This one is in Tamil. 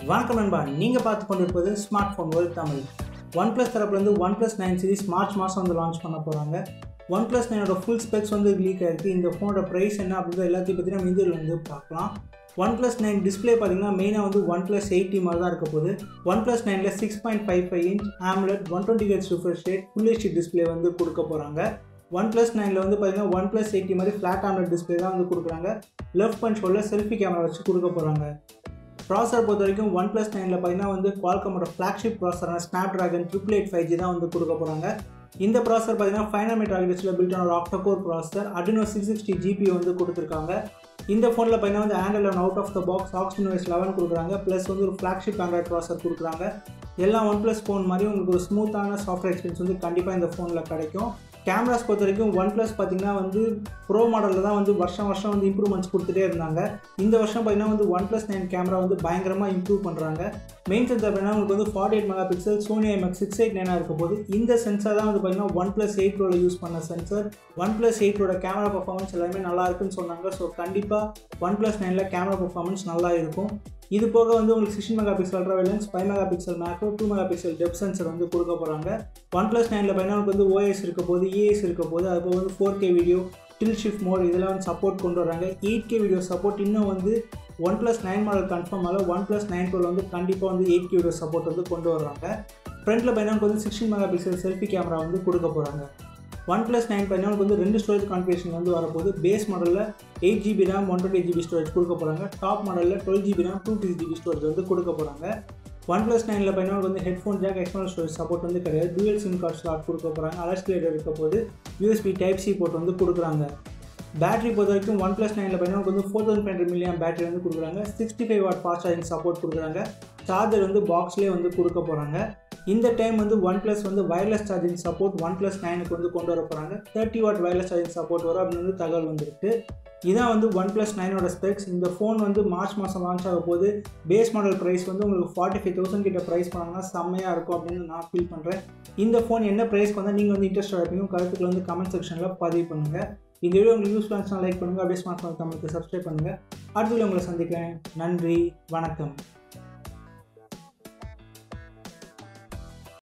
வணக்கம் நண்பா நீங்கள் பார்த்து கொண்டிருப்பது smart phone world Tamil one plus தரப்புலேருந்து one plus nine series March மாதம் வந்து லான்ச் பண்ண போகிறாங்க ஒன் ப்ளஸ் நைனோட ஃபுல் ஸ்பெக்ஸ் வந்து லீக் ஆயிருக்கு இந்த ஃபோனோட ப்ரைஸ் என்ன அப்படின்ற எல்லாத்தையும் பற்றி நம்ம இதில் வந்து பார்க்கலாம் ஒன் ப்ளஸ் நைன் டிஸ்பிளே பார்த்தீங்கன்னா மெயினாக வந்து ஒன் ப்ளஸ் எயிட்டி மாதிரி தான் இருக்க போகுது ஒன் ப்ளஸ் நைனில் six point five five inch AMOLED one twenty H refresh rate full HD display வந்து கொடுக்க போகிறாங்க ஒன் ப்ளஸ் நைனில் வந்து பார்த்தீங்கன்னா ஒன் ப்ளஸ் எயிட்டி மாதிரி ஃப்ளாட் ஆம்லெட் டிஸ்பிளே தான் வந்து கொடுக்குறாங்க லெஃப்ட் பஞ்ச் ஹோலில் செல்ஃபி கேமரா வச்சு கொடுக்க போகிறாங்க ப்ராசர் பொறுத்த வரைக்கும் ஒன் ப்ளஸ் நைனில் பார்த்தீங்கன்னா வந்து குவால்கமோட ஃப்ளாக்ஷிப் ப்ராசரான snapdragon triple eight five G தான் வந்து கொடுக்க போகிறாங்க இந்த ப்ராசர் பார்த்தீங்கன்னா ஃபைவ் மீட்டர் ஆகிடுச்சில் பில்ட் ஆன ஒரு ஆக்டோகோர் ப்ராசர் அடினோ சிக்ஸ் சிக்ஸ்டி ஜிபி வந்து கொடுத்துருக்காங்க இந்த ஃபோனில் பார்த்தீங்கன்னா வந்து android eleven out of the box oxygen OS eleven கொடுக்குறாங்க ப்ளஸ் வந்து ஒரு ஃப்ளாக்ஷிப் ஆண்ட்ராய்ட் ப்ராசர் கொடுக்குறாங்க எல்லா ஒன் ப்ளஸ் ஃபோன் மாதிரி உங்களுக்கு ஒரு ஸ்மூத்தான சாஃப்ட்வேர் எக்ஸ்பீரியன்ஸ் வந்து கண்டிப்பாக இந்த ஃபோனில் கிடைக்கும் கேமராஸ் பொறுத்த வரைக்கும் ஒன் ப்ளஸ் பார்த்தீங்கன்னா வந்து ப்ரோ மாடலில் தான் வந்து வருஷம் வருஷம் வந்து இம்ப்ரூவ்மெண்ட்ஸ் கொடுத்துட்டே இருந்தாங்க இந்த வருஷம் பார்த்தீங்கன்னா வந்து ஒன் ப்ளஸ் நைன் கேமரா வந்து பயங்கரமாக இம்ப்ரூவ் பண்ணுறாங்க மெயின் சென்சார் பார்த்தீங்கன்னா உங்களுக்கு வந்து forty eight megapixel Sony IMX six eight நைனாக இருக்க போது இந்த சென்சார் தான் வந்து பார்த்தீங்கன்னா ஒன் ப்ளஸ் எயிட் ப்ரோவில் யூஸ் பண்ண சென்சார் ஒன் ப்ளஸ் எயிட்டோட கேமரா பர்ஃபார்மன்ஸ் எல்லாமே நல்லா இருக்குன்னு சொன்னாங்க ஸோ கண்டிப்பாக ஒன் ப்ளஸ் நைனில் கேமரா பர்ஃபார்மன்ஸ் நல்லா இருக்கும் இது போக வந்து உங்களுக்கு sixteen megapixel ultra lens five megapixel macro two megapixel depth sensor வந்து கொடுக்க போகிறாங்க ஒன் ப்ளஸ் நைனில் பார்த்தீங்கன்னா உங்களுக்கு வந்து ஓஎஸ் இருக்க போது இஎஸ் இருக்க போது அது போக வந்து four K video tilt shift mode இதெல்லாம் வந்து சப்போர்ட் கொண்டு வராங்க எயிட் கே வீடியோ சப்போர்ட் இன்னும் வந்து one plus nine model confirm ஆகல ஒன் ப்ளஸ் நைன் ப்ரோவில் வந்து கண்டிப்பாக வந்து எயிட் கே வீடியோ சப்போர்ட் வந்து கொண்டு வர்றாங்க ஃப்ரண்ட்டில் பார்த்தீங்கன்னா வந்து sixteen megapixel selfie camera வந்து கொடுக்க போகிறாங்க ஒன் ப்ளஸ் நைன் பார்த்தீங்கன்னா வந்து ரெண்டு ஸ்டோரேஜ் கான்ஃபிகரேஷன் வந்து வரப்போது பேஸ் மாடலில் eight GB RAM one twenty GB storage கொடுக்க போகிறாங்க டாப் மாடலில் twelve GB RAM two six GB storage வந்து கொடுக்க போகிறாங்க ஒன் ப்ளஸ் நைனில் பார்த்தீங்கன்னா வந்து headphone jack external storage support வந்து கிடையாது டூயல் சிம் கார்ட் ஸ்லாட் கொடுக்க போகிறாங்க அலஸ்டிலேட்டர் இருக்க போது யூஎஸ்பி டைப் சி போர்ட் வந்து கொடுக்குறாங்க பேட்டரி பொறுத்த வரைக்கும் ஒன் ப்ளஸ் நைனில் பார்த்தீங்கன்னா வந்து four thousand five hundred milliamp battery வந்து கொடுக்குறாங்க sixty five watt fast charging support கொடுக்குறாங்க சார்ஜர் வந்து பாக்ஸ்லேயே வந்து கொடுக்க போகிறாங்க இந்த டைம் வந்து ஒன் ப்ளஸ் வந்து wireless charging support one plus நைனுக்கு வந்து கொண்டு வர போகிறாங்க thirty watt wireless charging support வரும் அப்படின்னு வந்து தகவல் வந்திருக்கு இதான் வந்து ஒன் ப்ளஸ் நைனோட ஸ்பெக்ஸ் இந்த ஃபோன் வந்து மார்ச் மாதம் லான்ச் ஆக போது பேஸ் மாடல் ப்ரைஸ் வந்து உங்களுக்கு ஃபார்ட்டி ஃபைவ் தௌசண்ட் கிட்ட ப்ரைஸ் பண்ணாங்கன்னா செம்மையாக இருக்கும் அப்படின்னு நான் ஃபீல் பண்ணுறேன் இந்த ஃபோன் என்ன ப்ரைஸ்க்கு வந்தால் நீங்கள் வந்து இன்ட்ரெஸ்ட் இருப்பீங்க கருத்துக்கள் வந்து கமெண்ட் செக்ஷனில் பதிவு பண்ணுங்கள் இந்த வீடியோ உங்களுக்கு யூஸ்ஃபுல்லாக இருந்துச்சுன்னா லைக் பண்ணுங்கள் அப்படியே ஸ்மார்ட் ஃபோன் தமிழுக்கு சப்ஸ்கிரைப் பண்ணுங்கள் அடுத்த வீடியோ உங்களை சந்திக்கிறேன் நன்றி வணக்கம்